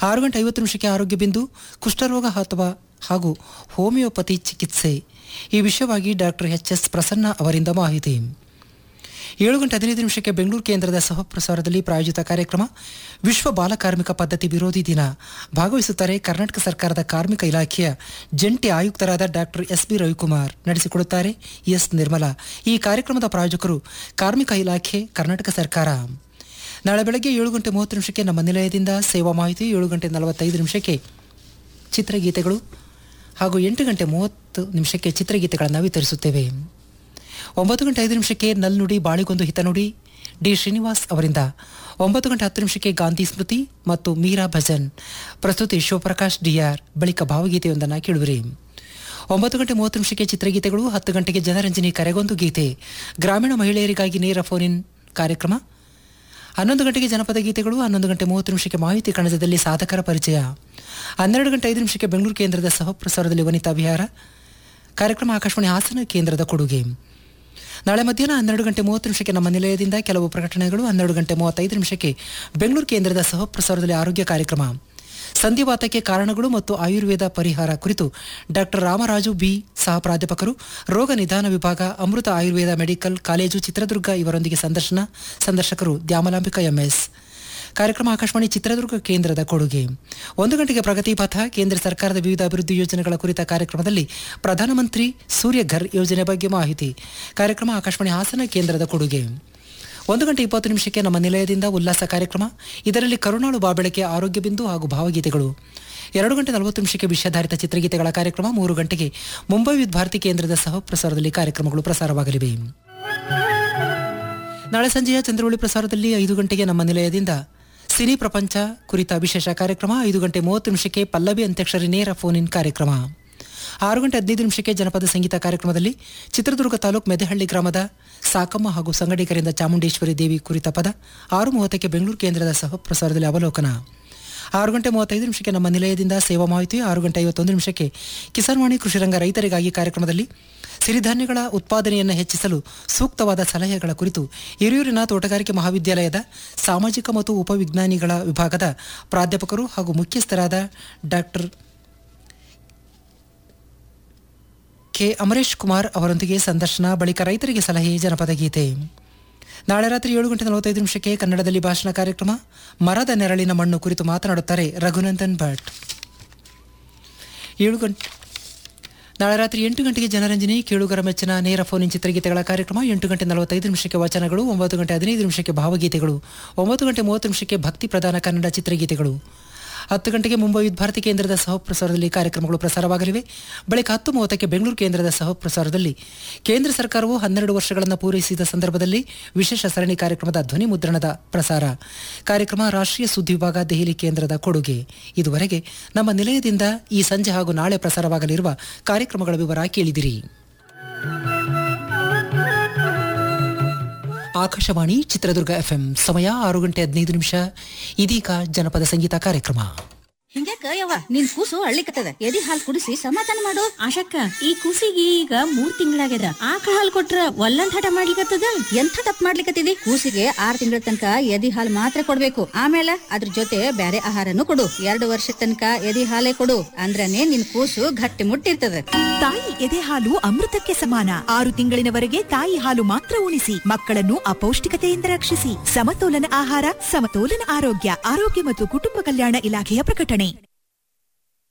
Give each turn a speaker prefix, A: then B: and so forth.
A: ಆರು ಗಂಟೆ ಐವತ್ತು ನಿಮಿಷಕ್ಕೆ ಆರೋಗ್ಯ ಬಿಂದು ಕುಷ್ಠರೋಗ ಅಥವಾ ಹಾಗೂ ಹೋಮಿಯೋಪತಿ ಚಿಕಿತ್ಸೆ ಈ ವಿಷಯವಾಗಿ ಡಾಕ್ಟರ್ ಎಚ್ ಎಸ್ ಪ್ರಸನ್ನ ಅವರಿಂದ ಮಾಹಿತಿ ಏಳು ಗಂಟೆ ಹದಿನೈದು ನಿಮಿಷಕ್ಕೆ ಬೆಂಗಳೂರು ಕೇಂದ್ರದ ಸಹಪ್ರಸಾರದಲ್ಲಿ ಪ್ರಾಯೋಜಿತ ಕಾರ್ಯಕ್ರಮ ವಿಶ್ವ ಬಾಲಕಾರ್ಮಿಕ ಪದ್ಧತಿ ವಿರೋಧಿ ದಿನ ಭಾಗವಹಿಸುತ್ತಾರೆ ಕರ್ನಾಟಕ ಸರ್ಕಾರದ ಕಾರ್ಮಿಕ ಇಲಾಖೆಯ ಜಂಟಿ ಆಯುಕ್ತರಾದ ಡಾಕ್ಟರ್ ಎಸ್ ಬಿ ರವಿಕುಮಾರ್ ನಡೆಸಿಕೊಡುತ್ತಾರೆ ಎಸ್ ನಿರ್ಮಲಾ ಈ ಕಾರ್ಯಕ್ರಮದ ಪ್ರಾಯೋಜಕರು ಕಾರ್ಮಿಕ ಇಲಾಖೆ ಕರ್ನಾಟಕ ಸರ್ಕಾರ ನಾಳೆ ಬೆಳಗ್ಗೆ ಏಳು ಗಂಟೆ ಮೂವತ್ತು ನಿಮಿಷಕ್ಕೆ ನಮ್ಮ ನಿಲಯದಿಂದ ಸೇವಾ ಮಾಹಿತಿ ಏಳು ಗಂಟೆ ನಲವತ್ತೈದು ನಿಮಿಷಕ್ಕೆ ಚಿತ್ರಗೀತೆಗಳು ಹಾಗೂ ಎಂಟು ಗಂಟೆ ಮೂವತ್ತು ನಿಮಿಷಕ್ಕೆ ಚಿತ್ರಗೀತೆಗಳನ್ನು ವಿತರಿಸುತ್ತೇವೆ ಒಂಬತ್ತು ಗಂಟೆ ಐದು ನಿಮಿಷಕ್ಕೆ ನಲ್ನುಡಿ ಬಾಳಿಗೊಂದು ಹಿತನುಡಿ ಡಿ ಶ್ರೀನಿವಾಸ್ ಅವರಿಂದ ಒಂಬತ್ತು ಗಂಟೆ ಹತ್ತು ನಿಮಿಷಕ್ಕೆ ಗಾಂಧಿ ಸ್ಮೃತಿ ಮತ್ತು ಮೀರಾ ಭಜನ್ ಪ್ರಸ್ತುತಿ ಶಿವಪ್ರಕಾಶ್ ಡಿಆರ್ ಬಳಿಕ ಭಾವಗೀತೆಯೊಂದನ್ನು ಕೇಳುವಿರಿ ಒಂಬತ್ತು ಗಂಟೆ ಮೂವತ್ತು ನಿಮಿಷಕ್ಕೆ ಚಿತ್ರಗೀತೆಗಳು ಹತ್ತು ಗಂಟೆಗೆ ಜನರಂಜನಿ ಕರೆಗೊಂದು ಗೀತೆ ಗ್ರಾಮೀಣ ಮಹಿಳೆಯರಿಗಾಗಿ ನೇರ ಫೋನ್ ಇನ್ ಕಾರ್ಯಕ್ರಮ ಹನ್ನೊಂದು ಗಂಟೆಗೆ ಜನಪದ ಗೀತೆಗಳು ಹನ್ನೊಂದು ಗಂಟೆ ಮೂವತ್ತು ನಿಮಿಷಕ್ಕೆ ಮಾಹಿತಿ ಕಣಜದಲ್ಲಿ ಸಾಧಕರ ಪರಿಚಯ ಹನ್ನೆರಡು ಗಂಟೆ ಐದು ನಿಮಿಷಕ್ಕೆ ಬೆಂಗಳೂರು ಕೇಂದ್ರದ ಸಹಪ್ರಸಾರದಲ್ಲಿ ವನಿತಾ ವಿಹಾರ ಕಾರ್ಯಕ್ರಮ ಆಕಾಶವಾಣಿ ಹಾಸನ ಕೇಂದ್ರದ ಕೊಡುಗೆ ನಾಳೆ ಮಧ್ಯಾಹ್ನ ಹನ್ನೆರಡು ಗಂಟೆ ಮೂವತ್ತು ನಿಮಿಷಕ್ಕೆ ನಮ್ಮ ನಿಲಯದಿಂದ ಕೆಲವು ಪ್ರಕಟಣೆಗಳು ಹನ್ನೆರಡು ಗಂಟೆ ಮೂವತ್ತೈದು ನಿಮಿಷಕ್ಕೆ ಬೆಂಗಳೂರು ಕೇಂದ್ರದ ಸಹಪ್ರಸಾರದಲ್ಲಿ ಆರೋಗ್ಯ ಕಾರ್ಯಕ್ರಮ ಸಂಧಿವಾತಕ್ಕೆ ಕಾರಣಗಳು ಮತ್ತು ಆಯುರ್ವೇದ ಪರಿಹಾರ ಕುರಿತು ಡಾಕ್ಟರ್ ರಾಮರಾಜು ಬಿ ಸಹ ಪ್ರಾಧ್ಯಾಪಕರು ರೋಗ ನಿದಾನ ವಿಭಾಗ ಅಮೃತ ಆಯುರ್ವೇದ ಮೆಡಿಕಲ್ ಕಾಲೇಜು ಚಿತ್ರದುರ್ಗ ಇವರೊಂದಿಗೆ ಸಂದರ್ಶನ ಸಂದರ್ಶಕರು ದ್ಯಾಮಲಾಂಬಿಕಾ ಎಂಎಸ್ ಕಾರ್ಯಕ್ರಮ ಆಕಾಶವಾಣಿ ಚಿತ್ರದುರ್ಗ ಕೇಂದ್ರದ ಕೊಡುಗೆ ಒಂದು ಗಂಟೆಗೆ ಪ್ರಗತಿ ಪಥ ಕೇಂದ್ರ ಸರ್ಕಾರದ ವಿವಿಧ ಅಭಿವೃದ್ಧಿ ಯೋಜನೆಗಳ ಕುರಿತ ಕಾರ್ಯಕ್ರಮದಲ್ಲಿ ಪ್ರಧಾನಮಂತ್ರಿ ಸೂರ್ಯಘರ್ ಯೋಜನೆ ಬಗ್ಗೆ ಮಾಹಿತಿ ಕಾರ್ಯಕ್ರಮ ಆಕಾಶವಾಣಿ ಹಾಸನ ಕೇಂದ್ರದ ಕೊಡುಗೆ ಒಂದು ಗಂಟೆ ಇಪ್ಪತ್ತು ನಿಮಿಷಕ್ಕೆ ನಮ್ಮ ನಿಲಯದಿಂದ ಉಲ್ಲಾಸ ಕಾರ್ಯಕ್ರಮ ಇದರಲ್ಲಿ ಕರುಣಾಳು ಬಾಬೆಳಕೆ ಆರೋಗ್ಯ ಬಿಂದು ಹಾಗೂ ಭಾವಗೀತೆಗಳು ಎರಡು ಗಂಟೆ ನಲವತ್ತು ನಿಮಿಷಕ್ಕೆ ವಿಷಯಾಧಾರಿತ ಚಿತ್ರಗೀತೆಗಳ ಕಾರ್ಯಕ್ರಮ ಮೂರು ಗಂಟೆಗೆ ಮುಂಬೈ ವಿದ್ ಭಾರತಿ ಕೇಂದ್ರದ ಸಹ ಪ್ರಸಾರದಲ್ಲಿ ಕಾರ್ಯಕ್ರಮಗಳು ಪ್ರಸಾರವಾಗಲಿವೆ ನಾಳೆ ಸಂಜೆಯ ಚಂದ್ರವಳ್ಳಿ ಪ್ರಸಾರದಲ್ಲಿ ಐದು ಗಂಟೆಗೆ ನಮ್ಮ ನಿಲಯದಿಂದ ಸಿನಿ ಪ್ರಪಂಚ ಕುರಿತ ವಿಶೇಷ ಕಾರ್ಯಕ್ರಮ ಐದು ಗಂಟೆ ಮೂವತ್ತು ನಿಮಿಷಕ್ಕೆ ಪಲ್ಲವಿ ಅಂತ್ಯಕ್ಷರಿ ನೇರ ಫೋನ್ ಇನ್ ಕಾರ್ಯಕ್ರಮ ಆರು ಗಂಟೆ ಹದಿನೈದು ನಿಮಿಷಕ್ಕೆ ಜನಪದ ಸಂಗೀತ ಕಾರ್ಯಕ್ರಮದಲ್ಲಿ ಚಿತ್ರದುರ್ಗ ತಾಲೂಕು ಮೆದೆಹಳ್ಳಿ ಗ್ರಾಮದ ಸಾಕಮ್ಮ ಹಾಗೂ ಸಂಗಡಿಗರಿಂದ ಚಾಮುಂಡೇಶ್ವರಿ ದೇವಿ ಕುರಿತ ಪದ ಆರು ಮೂವತ್ತಕ್ಕೆ ಬೆಂಗಳೂರು ಕೇಂದ್ರದ ಸಹ ಪ್ರಸಾರದಲ್ಲಿ ಅವಲೋಕನ ಆರು ಗಂಟೆ ಮೂವತ್ತೈದು ನಿಮಿಷಕ್ಕೆ ನಮ್ಮ ನಿಲಯದಿಂದ ಸೇವಾ ಮಾಹಿತಿ ಆರು ಗಂಟೆ ಐವತ್ತೊಂದು ನಿಮಿಷಕ್ಕೆ ಕಿಸಾನ್ವಾಣಿ ಕೃಷಿರಂಗ ರೈತರಿಗಾಗಿ ಕಾರ್ಯಕ್ರಮದಲ್ಲಿ ಸಿರಿಧಾನ್ಯಗಳ ಉತ್ಪಾದನೆಯನ್ನು ಹೆಚ್ಚಿಸಲು ಸೂಕ್ತವಾದ ಸಲಹೆಗಳ ಕುರಿತು ಹಿರಿಯೂರಿನ ತೋಟಗಾರಿಕೆ ಮಹಾವಿದ್ಯಾಲಯದ ಸಾಮಾಜಿಕ ಮತ್ತು ಉಪವಿಜ್ಞಾನಿಗಳ ವಿಭಾಗದ ಪ್ರಾಧ್ಯಾಪಕರು ಹಾಗೂ ಮುಖ್ಯಸ್ಥರಾದ ಡಾಕ್ಟರ್ ಕೆ ಅಮರೇಶ್ ಕುಮಾರ್ ಅವರೊಂದಿಗೆ ಸಂದರ್ಶನ ಬಳಿಕ ರೈತರಿಗೆ ಸಲಹೆ ಜನಪದ ಗೀತೆ ನಾಳೆ ರಾತ್ರಿ ಏಳು ಗಂಟೆ ನಲವತ್ತೈದು ನಿಮಿಷಕ್ಕೆ ಕನ್ನಡದಲ್ಲಿ ಭಾಷಣ ಕಾರ್ಯಕ್ರಮ ಮರದ ನೆರಳಿನ ಮಣ್ಣು ಕುರಿತು ಮಾತನಾಡುತ್ತಾರೆ ರಘುನಂದನ್ ಭಟ್ ಏಳು ಗಂಟೆ ನಾಳೆ ರಾತ್ರಿ ಎಂಟು ಗಂಟೆಗೆ ಜನರಂಜನಿ ಕೇಳುಗರ ಮೆಚ್ಚಿನ ನೇರ ಫೋನ್ ಇನ್ ಚಿತ್ರಗೀತೆಗಳ ಕಾರ್ಯಕ್ರಮ ಎಂಟು ಗಂಟೆ ನಲವತ್ತೈದು ನಿಮಿಷಕ್ಕೆ ವಚನಗಳು ಒಂಬತ್ತು ಗಂಟೆ ಹದಿನೈದು ನಿಮಿಷಕ್ಕೆ ಭಾವಗೀತೆಗಳು ಒಂಬತ್ತು ಗಂಟೆ ಮೂವತ್ತು ನಿಮಿಷಕ್ಕೆ ಭಕ್ತಿ ಪ್ರಧಾನ ಕನ್ನಡ ಚಿತ್ರಗೀತೆಗಳು ಹತ್ತು ಗಂಟೆಗೆ ಮುಂಬೈ ವಿದ್ ಭಾರತಿ ಕೇಂದ್ರದ ಸಹಪ್ರಸಾರದಲ್ಲಿ ಕಾರ್ಯಕ್ರಮಗಳು ಪ್ರಸಾರವಾಗಲಿವೆ ಬಳಿಕ ಹತ್ತು ಮೂವತ್ತಕ್ಕೆ ಬೆಂಗಳೂರು ಕೇಂದ್ರದ ಸಹಪ್ರಸಾರದಲ್ಲಿ ಕೇಂದ್ರ ಸರ್ಕಾರವು ಹನ್ನೆರಡು ವರ್ಷಗಳನ್ನು ಪೂರೈಸಿದ ಸಂದರ್ಭದಲ್ಲಿ ವಿಶೇಷ ಸರಣಿ ಕಾರ್ಯಕ್ರಮದ ಧ್ವನಿ ಮುದ್ರಣದ ಪ್ರಸಾರ ಕಾರ್ಯಕ್ರಮ ರಾಷ್ಟ್ರೀಯ ಸುದ್ದಿ ವಿಭಾಗ ದೆಹಲಿ ಕೇಂದ್ರದ ಕೊಡುಗೆ ಇದುವರೆಗೆ ನಮ್ಮ ನಿಲಯದಿಂದ ಈ ಸಂಜೆ ಹಾಗೂ ನಾಳೆ ಪ್ರಸಾರವಾಗಲಿರುವ ಕಾರ್ಯಕ್ರಮಗಳ ವಿವರ ಕೇಳಿದಿರಿ ಆಕಾಶವಾಣಿ ಚಿತ್ರದುರ್ಗ ಎಫ್ಎಂ ಸಮಯ ಆರು ಗಂಟೆ ಹದಿನೈದು ನಿಮಿಷ ಇದೀಗ ಜನಪದ ಸಂಗೀತ ಕಾರ್ಯಕ್ರಮ
B: ಹಿಂಗ್ಯಾಕ ಯವ್ವ ನಿನ್ ಕೂಸು ಅಳ್ಳಿಕತ್ತದ ಎದಿ ಹಾಲ್ ಕುಡಿಸಿ ಸಮಾಧಾನ ಮಾಡು
C: ಆಶಕ್ಕ ಈ ಕೂಸಿಗೆ ಈಗ ಮೂರ್ ತಿಂಗಳಾಗ್ಯದ ಆಕಳ ಹಾಲ್ ಕೊಟ್ರ ಒಲ್ಲಂದ್ ಹಠ ಮಾಡ್ಲಿಕತ್ತದ
B: ಎಂಥ ತಪ್ಪು ಮಾಡ್ಲಿಕತ್ತಿದಿ ಕೂಸಿಗೆ ಆರ್ ತಿಂಗಳ ತನಕ ಎದಿ ಹಾಲ್ ಮಾತ್ರ ಕೊಡ್ಬೇಕು ಆಮೇಲೆ ಅದ್ರ ಜೊತೆ ಬ್ಯಾರೆ ಆಹಾರನು ಕೊಡು ಎರಡು ವರ್ಷ ತನಕ ಎದಿ ಹಾಲೇ ಕೊಡು ಅಂದ್ರನೇ ನಿನ್ ಕೂಸು ಗಟ್ಟಿ ಮುಟ್ಟಿರ್ತದ
D: ತಾಯಿ ಎದೆ ಹಾಲು ಅಮೃತಕ್ಕೆ ಸಮಾನ ಆರು ತಿಂಗಳಿನವರೆಗೆ ತಾಯಿ ಹಾಲು ಮಾತ್ರ ಉಣಿಸಿ ಮಕ್ಕಳನ್ನು ಅಪೌಷ್ಟಿಕತೆಯಿಂದ ರಕ್ಷಿಸಿ ಸಮತೋಲನ ಆಹಾರ ಸಮತೋಲನ ಆರೋಗ್ಯ ಆರೋಗ್ಯ ಮತ್ತು ಕುಟುಂಬ ಕಲ್ಯಾಣ ಇಲಾಖೆಯ ಪ್ರಕಟಣೆ